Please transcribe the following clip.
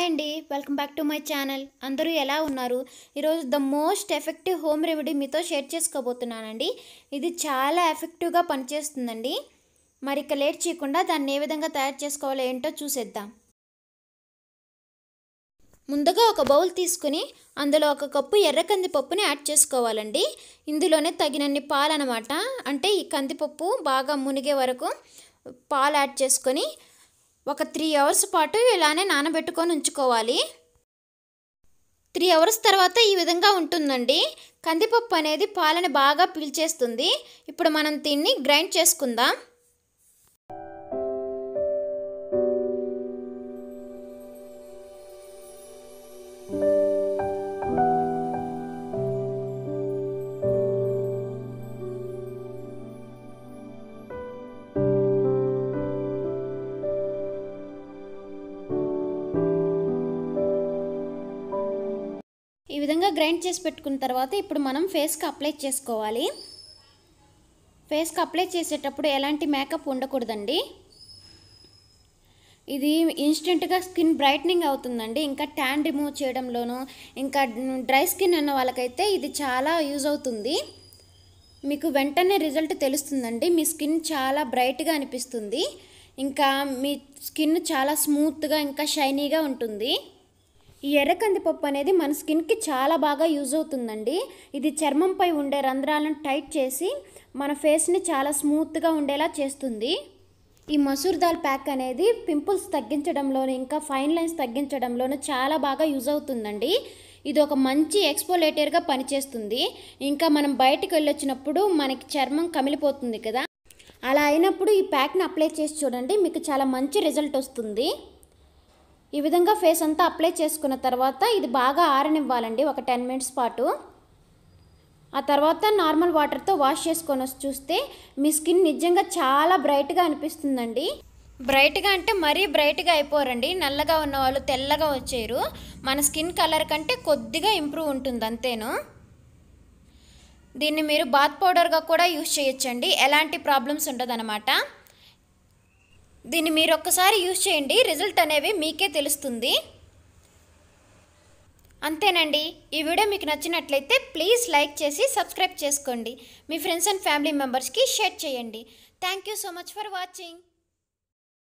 అండి welcome back to my channel అందరూ ఎలా ఉన్నారు ఈరోజు the most effective home remedy మీతో షేర్ చేసుకోబోతున్నానండి ఇది చాలా ఎఫెక్టివ్గా పనిచేస్తుందండి మరి ఇక లేట్ చేయకుండా దాన్ని ఏ విధంగా తయారు చేసుకోవాలో ఏంటో చూసేద్దాం ముందుగా ఒక బౌల్ తీసుకుని అందులో ఒక కప్పు ఎర్ర కందిపప్పుని యాడ్ చేసుకోవాలండి ఇందులోనే తగినన్ని పాలు అనమాట అంటే ఈ కందిపప్పు బాగా మునిగే వరకు పాలు యాడ్ చేసుకొని ఒక త్రీ అవర్స్ పాటు ఇలానే నానబెట్టుకొని ఉంచుకోవాలి త్రీ అవర్స్ తర్వాత ఈ విధంగా ఉంటుందండి కందిపప్పు అనేది పాలని బాగా పీల్చేస్తుంది ఇప్పుడు మనం దీన్ని గ్రైండ్ చేసుకుందాం ఈ విధంగా గ్రైండ్ చేసి పెట్టుకున్న తర్వాత ఇప్పుడు మనం ఫేస్కి అప్లై చేసుకోవాలి ఫేస్కి అప్లై చేసేటప్పుడు ఎలాంటి మేకప్ ఉండకూడదండి ఇది ఇన్స్టెంట్గా స్కిన్ బ్రైట్నింగ్ అవుతుందండి ఇంకా ట్యాన్ రిమూవ్ చేయడంలోనూ ఇంకా డ్రై స్కిన్ ఉన్న వాళ్ళకైతే ఇది చాలా యూజ్ అవుతుంది మీకు వెంటనే రిజల్ట్ తెలుస్తుందండి మీ స్కిన్ చాలా బ్రైట్గా అనిపిస్తుంది ఇంకా మీ స్కిన్ చాలా స్మూత్గా ఇంకా షైనీగా ఉంటుంది ఈ ఎర్ర కందిపప్పు అనేది మన స్కిన్కి చాలా బాగా యూజ్ అవుతుందండి ఇది చర్మంపై ఉండే రంధ్రాలను టైట్ చేసి మన ఫేస్ని చాలా స్మూత్గా ఉండేలా చేస్తుంది ఈ మసూర్ దాల్ ప్యాక్ అనేది పింపుల్స్ తగ్గించడంలోను ఇంకా ఫైన్ లైన్స్ తగ్గించడంలోను చాలా బాగా యూజ్ అవుతుందండి ఇది ఒక మంచి ఎక్స్పోలేటర్గా పనిచేస్తుంది ఇంకా మనం బయటికి వెళ్ళొచ్చినప్పుడు మనకి చర్మం కమిలిపోతుంది కదా అలా అయినప్పుడు ఈ ప్యాక్ని అప్లై చేసి చూడండి మీకు చాలా మంచి రిజల్ట్ వస్తుంది ఈ విధంగా ఫేస్ అంతా అప్లై చేసుకున్న తర్వాత ఇది బాగా ఆరనివ్వాలండి ఒక టెన్ మినిట్స్ పాటు ఆ తర్వాత నార్మల్ వాటర్తో వాష్ చేసుకొని వచ్చి చూస్తే మీ స్కిన్ నిజంగా చాలా బ్రైట్గా అనిపిస్తుందండి బ్రైట్గా అంటే మరీ బ్రైట్గా అయిపోరండి నల్లగా ఉన్న వాళ్ళు తెల్లగా వచ్చారు మన స్కిన్ కలర్ కంటే కొద్దిగా ఇంప్రూవ్ ఉంటుంది అంతేను దీన్ని మీరు బాత్ పౌడర్గా కూడా యూజ్ చేయొచ్చండి ఎలాంటి ప్రాబ్లమ్స్ ఉండదన్నమాట దీన్ని మీరు ఒక్కసారి యూజ్ చేయండి రిజల్ట్ అనేవి మీకే తెలుస్తుంది అంతేనండి ఈ వీడియో మీకు నచ్చినట్లయితే ప్లీజ్ లైక్ చేసి సబ్స్క్రైబ్ చేసుకోండి మీ ఫ్రెండ్స్ అండ్ ఫ్యామిలీ మెంబర్స్కి షేర్ చేయండి thank you so much for watching